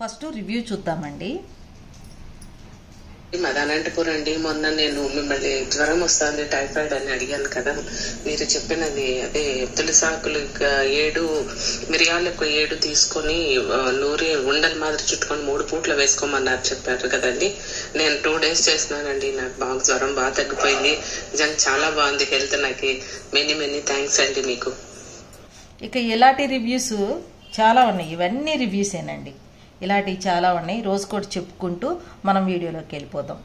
first review చూద్దామండి మదనంతపూర్ అండి మొన్న నేను మిమ్మల్ని జ్వరం వస్తుంది టైఫాయిడ్ అని అడిగాను కదా మీరు చెప్పినది అదే తులసాకులు ఇంకా ఏడు మిరియాలకు ఏడు తీసుకొని ఆ, నూరి ఉండల మాదిరి చుట్టుకొని మూడు పూట్లు వేసుకోమన్నారు చెప్పారు కదండి నేను టూ డేస్ చేస్తున్నానండి నాకు బాగా జ్వరం బాగా తగ్గిపోయింది నిజంగా చాలా బాగుంది హెల్త్ నాకు మెనీ మెనీ థ్యాంక్స్ అండి మీకు ఇక ఇలాంటి రివ్యూస్ చాలా ఉన్నాయి ఇవన్నీ రివ్యూసేనండి ఇలాంటివి చాలా ఉన్నాయి రోజుకోటి చెప్పుకుంటూ మనం వీడియోలోకి వెళ్ళిపోదాం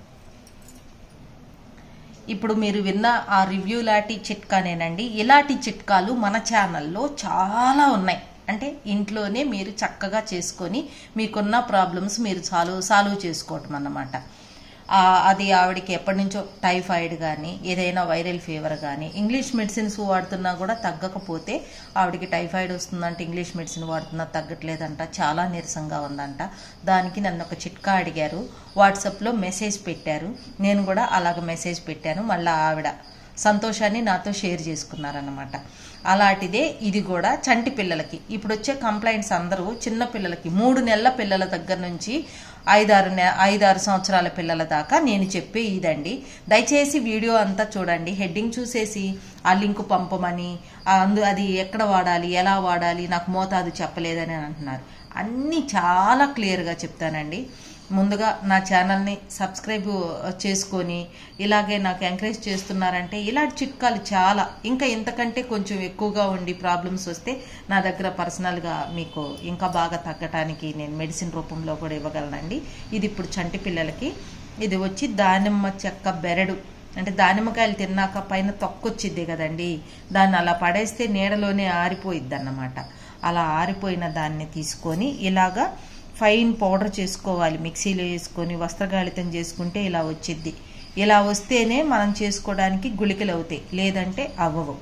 ఇప్పుడు మీరు విన్న ఆ రివ్యూ లాంటి చిట్కానేనండి ఇలాంటి చిట్కాలు మన ఛానల్లో చాలా ఉన్నాయి అంటే ఇంట్లోనే మీరు చక్కగా చేసుకొని మీకున్న ప్రాబ్లమ్స్ మీరు సాల్వ్ సాల్వ్ చేసుకోవటం అన్నమాట ఆ, అది ఆవిడకి ఎప్పటి నుంచో టైఫాయిడ్ కానీ ఏదైనా వైరల్ ఫీవర్ కానీ ఇంగ్లీష్ మెడిసిన్స్ వాడుతున్నా కూడా తగ్గకపోతే ఆవిడకి టైఫాయిడ్ వస్తుందంటే ఇంగ్లీష్ మెడిసిన్ వాడుతున్నా తగ్గట్లేదంట చాలా నీరసంగా ఉందంట దానికి నన్ను ఒక చిట్కా అడిగారు వాట్సాప్లో మెసేజ్ పెట్టారు నేను కూడా అలాగ మెసేజ్ పెట్టాను మళ్ళీ ఆవిడ సంతోషాన్ని నాతో షేర్ చేసుకున్నారన్నమాట అలాంటిదే ఇది కూడా చంటి పిల్లలకి ఇప్పుడు వచ్చే కంప్లైంట్స్ అందరూ చిన్న పిల్లలకి మూడు నెలల పిల్లల దగ్గర నుంచి ఐదారు నె ఐదారు సంవత్సరాల పిల్లల దాకా నేను చెప్పే ఇదండి దయచేసి వీడియో అంతా చూడండి హెడ్డింగ్ చూసేసి ఆ లింక్ పంపమని ఆ అందు అది ఎక్కడ వాడాలి ఎలా వాడాలి నాకు మోతాదు చెప్పలేదని అంటున్నారు అన్నీ చాలా క్లియర్గా చెప్తానండి ముందుగా నా ఛానల్ని సబ్స్క్రైబ్ చేసుకొని ఇలాగే నాకు ఎంకరేజ్ చేస్తున్నారంటే ఇలాంటి చిట్కాలు చాలా ఇంకా ఇంతకంటే కొంచెం ఎక్కువగా ఉండి ప్రాబ్లమ్స్ వస్తే నా దగ్గర పర్సనల్గా మీకు ఇంకా బాగా తగ్గటానికి నేను మెడిసిన్ రూపంలో కూడా ఇవ్వగలనండి ఇది ఇప్పుడు చంటి పిల్లలకి ఇది వచ్చి దానిమ్మ చెక్క బెరడు అంటే దానిమ్మకాయలు తిన్నాక పైన తొక్కొచ్చిద్ది కదండి దాన్ని అలా పడేస్తే నీడలోనే ఆరిపోయిద్ది అన్నమాట అలా ఆరిపోయిన దాన్ని తీసుకొని ఇలాగా ఫైన్ పౌడర్ చేసుకోవాలి మిక్సీలో వేసుకొని వస్త్రగాళితం చేసుకుంటే ఇలా వచ్చిద్ది ఇలా వస్తేనే మనం చేసుకోవడానికి గుళికలు అవుతాయి లేదంటే అవ్వవు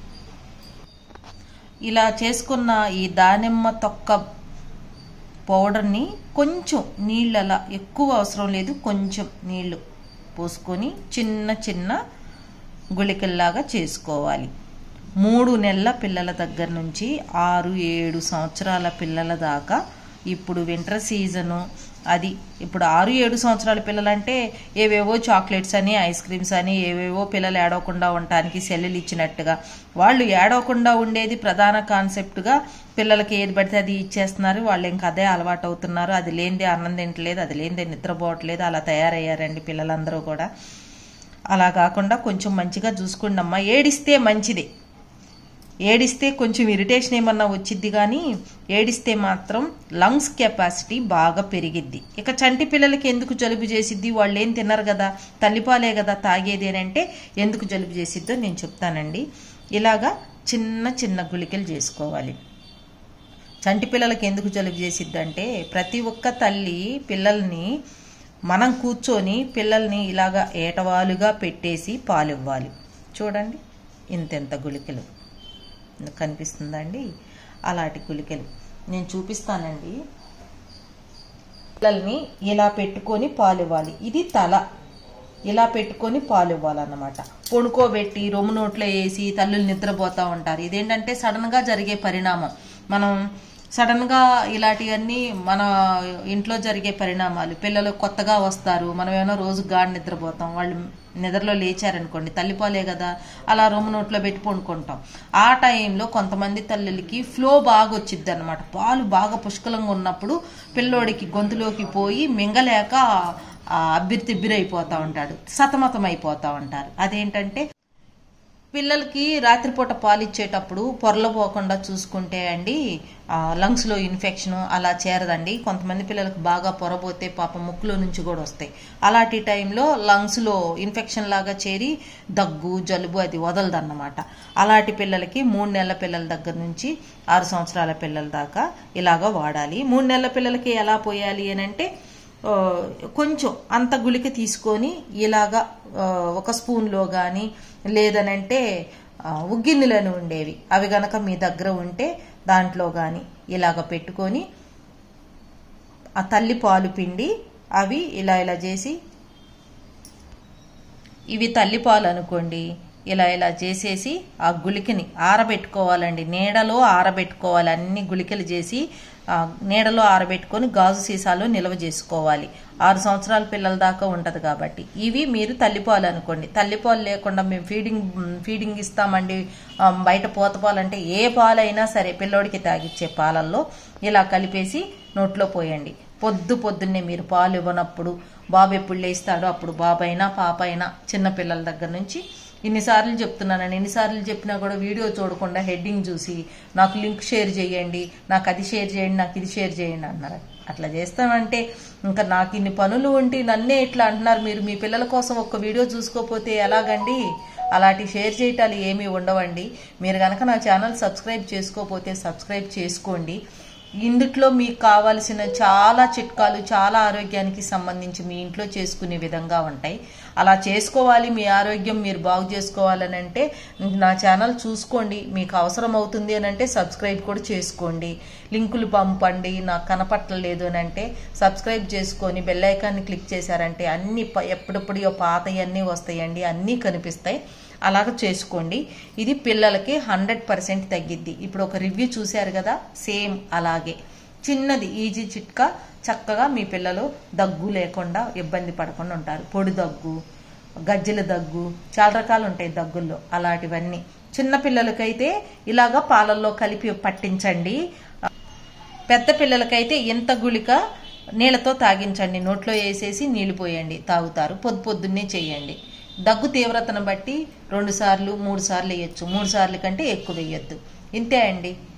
ఇలా చేసుకున్న ఈ దానిమ్మ తొక్క పౌడర్ని కొంచెం నీళ్ళు అలా ఎక్కువ అవసరం లేదు కొంచెం నీళ్ళు పోసుకొని చిన్న చిన్న గుళికల్లాగా చేసుకోవాలి మూడు నెలల పిల్లల దగ్గర నుంచి ఆరు ఏడు సంవత్సరాల పిల్లల దాకా ఇప్పుడు వింటర్ సీజను అది ఇప్పుడు ఆరు ఏడు సంవత్సరాల పిల్లలంటే ఏవేవో చాక్లెట్స్ అని ఐస్ క్రీమ్స్ అని ఏవేవో పిల్లలు ఏడవకుండా ఉండటానికి సెల్లులు ఇచ్చినట్టుగా వాళ్ళు ఏడవకుండా ఉండేది ప్రధాన కాన్సెప్ట్గా పిల్లలకి ఏది పడితే అది ఇచ్చేస్తున్నారు వాళ్ళు ఇంకా అదే అలవాటు అవుతున్నారు అది లేనిదే అన్నం తింటలేదు అది లేనిదే నిద్రపోవట్లేదు అలా తయారయ్యారండి పిల్లలందరూ కూడా అలా కాకుండా కొంచెం మంచిగా చూసుకోండి అమ్మా ఏడిస్తే మంచిది ఏడిస్తే కొంచెం ఇరిటేషన్ ఏమన్నా వచ్చిద్ది కానీ ఏడిస్తే మాత్రం లంగ్స్ కెపాసిటీ బాగా పెరిగిద్ది ఇక చంటి పిల్లలకి ఎందుకు జలుబు చేసిద్ది వాళ్ళు ఏం తిన్నారు కదా తల్లిపాలే కదా తాగేది అని అంటే ఎందుకు జలుబు చేసిద్దో నేను చెప్తానండి ఇలాగా చిన్న చిన్న గుళికలు చేసుకోవాలి చంటి పిల్లలకి ఎందుకు జలుబు చేసిద్దంటే ప్రతి ఒక్క తల్లి పిల్లల్ని మనం కూర్చొని పిల్లల్ని ఇలాగా ఏటవాలుగా పెట్టేసి పాలు ఇవ్వాలి చూడండి ఇంతెంత గుళికలు కనిపిస్తుందండి అలాంటి గుళికలు నేను చూపిస్తానండి పిల్లల్ని ఇలా పెట్టుకొని పాలు ఇవ్వాలి ఇది తల ఇలా పెట్టుకొని పాలు ఇవ్వాలన్నమాట పొడుకోబెట్టి రొమ్ము నోట్లో వేసి తల్లులు నిద్రపోతూ ఉంటారు ఇదేంటంటే సడన్గా జరిగే పరిణామం మనం సడన్గా ఇలాంటివన్నీ మన ఇంట్లో జరిగే పరిణామాలు పిల్లలు కొత్తగా వస్తారు మనం ఏమైనా రోజు గాడి నిద్రపోతాం వాళ్ళు నిద్రలో లేచారనుకోండి తల్లిపాలే కదా అలా రొమ్ము నోట్లో పెట్టి పండుకుంటాం ఆ టైంలో కొంతమంది తల్లులకి ఫ్లో బాగా వచ్చిద్ది అనమాట పాలు బాగా పుష్కలంగా ఉన్నప్పుడు పిల్లోడికి గొంతులోకి పోయి మింగలేక అబ్బిరి తిబ్బిరైపోతూ ఉంటాడు సతమతం అయిపోతూ ఉంటారు అదేంటంటే పిల్లలకి రాత్రిపూట పాలు ఇచ్చేటప్పుడు పొరలపోకుండా చూసుకుంటే అండి లంగ్స్లో ఇన్ఫెక్షన్ అలా చేరదండి కొంతమంది పిల్లలకు బాగా పొరబోతే పాప ముక్కులో నుంచి కూడా వస్తాయి అలాంటి టైంలో లంగ్స్లో ఇన్ఫెక్షన్ లాగా చేరి దగ్గు జలుబు అది వదలదన్నమాట అలాంటి పిల్లలకి మూడు నెలల పిల్లల దగ్గర నుంచి ఆరు సంవత్సరాల పిల్లల దాకా ఇలాగా వాడాలి మూడు నెలల పిల్లలకి ఎలా పోయాలి అని అంటే కొంచెం అంత గుళిక తీసుకొని ఇలాగా ఒక స్పూన్లో కానీ లేదనంటే ఉగ్గిన్నెలను ఉండేవి అవి గనక మీ దగ్గర ఉంటే దాంట్లో కానీ ఇలాగ పెట్టుకొని ఆ తల్లి పాలు పిండి అవి ఇలా ఇలా చేసి ఇవి తల్లిపాలు అనుకోండి ఇలా ఇలా చేసేసి ఆ గుళికని ఆరబెట్టుకోవాలండి నీడలో ఆరబెట్టుకోవాలి అన్ని గుళికలు చేసి ఆ, నీడలో ఆరబెట్టుకొని గాజు సీసాలో నిల్వ చేసుకోవాలి ఆరు సంవత్సరాల పిల్లల దాకా ఉంటుంది కాబట్టి ఇవి మీరు తల్లిపాలు అనుకోండి తల్లిపాలు లేకుండా మేము ఫీడింగ్ ఫీడింగ్ ఇస్తామండి ఆ, బయట పోత పాలు అంటే ఏ పాలైనా సరే పిల్లోడికి తాగిచ్చే పాలల్లో ఇలా కలిపేసి నోట్లో పోయండి పొద్దు పొద్దున్నే మీరు పాలు ఇవ్వనప్పుడు బాబు ఎప్పుడు లేస్తాడో అప్పుడు బాబు అయినా పాప అయినా చిన్న పిల్లల దగ్గర నుంచి ఇన్నిసార్లు చెప్తున్నానని ఎన్నిసార్లు చెప్పినా కూడా వీడియో చూడకుండా హెడ్డింగ్ చూసి నాకు లింక్ షేర్ చేయండి నాకు అది షేర్ చేయండి నాకు ఇది షేర్ చేయండి అన్నారు అట్లా చేస్తామంటే ఇంకా నాకు ఇన్ని పనులు ఉంటే నన్నే ఇట్లా అంటున్నారు మీరు మీ పిల్లల కోసం ఒక్క వీడియో చూసుకోకపోతే ఎలాగండి అలాంటి షేర్ చేయటాలు ఏమీ ఉండవండి మీరు కనుక నా ఛానల్ సబ్స్క్రైబ్ చేసుకోకపోతే సబ్స్క్రైబ్ చేసుకోండి ఇందుట్లో మీకు కావాల్సిన చాలా చిట్కాలు చాలా ఆరోగ్యానికి సంబంధించి మీ ఇంట్లో చేసుకునే విధంగా ఉంటాయి అలా చేసుకోవాలి మీ ఆరోగ్యం మీరు బాగు చేసుకోవాలని అంటే నా ఛానల్ చూసుకోండి మీకు అవసరం అవుతుంది అని అంటే సబ్స్క్రైబ్ కూడా చేసుకోండి లింకులు పంపండి నాకు కనపట్టలేదు అని అంటే సబ్స్క్రైబ్ చేసుకొని బెల్ ఐకాన్ని క్లిక్ చేశారంటే అన్ని ప- ఎప్పుడెప్పుడో పాతయన్నీ వస్తాయండి అన్నీ కనిపిస్తాయి అలాగ చేసుకోండి ఇది పిల్లలకి హండ్రెడ్ పర్సెంట్ తగ్గిద్ది ఇప్పుడు ఒక రివ్యూ చూశారు కదా సేమ్ అలాగే చిన్నది ఈజీ చిట్కా చక్కగా మీ పిల్లలు దగ్గు లేకుండా ఇబ్బంది పడకుండా ఉంటారు పొడి దగ్గు గజ్జల దగ్గు చాలా రకాలు ఉంటాయి దగ్గుల్లో అలాంటివన్నీ చిన్న పిల్లలకైతే ఇలాగా పాలల్లో కలిపి పట్టించండి పెద్ద పిల్లలకైతే ఇంత గుళిక నీళ్ళతో తాగించండి నోట్లో వేసేసి నీళ్లు పోయండి తాగుతారు పొద్దు పొద్దున్నే చేయండి దగ్గు తీవ్రతను బట్టి రెండు సార్లు మూడు సార్లు వేయచ్చు మూడు సార్లు కంటే ఎక్కువ వేయొద్దు ఇంతే అండి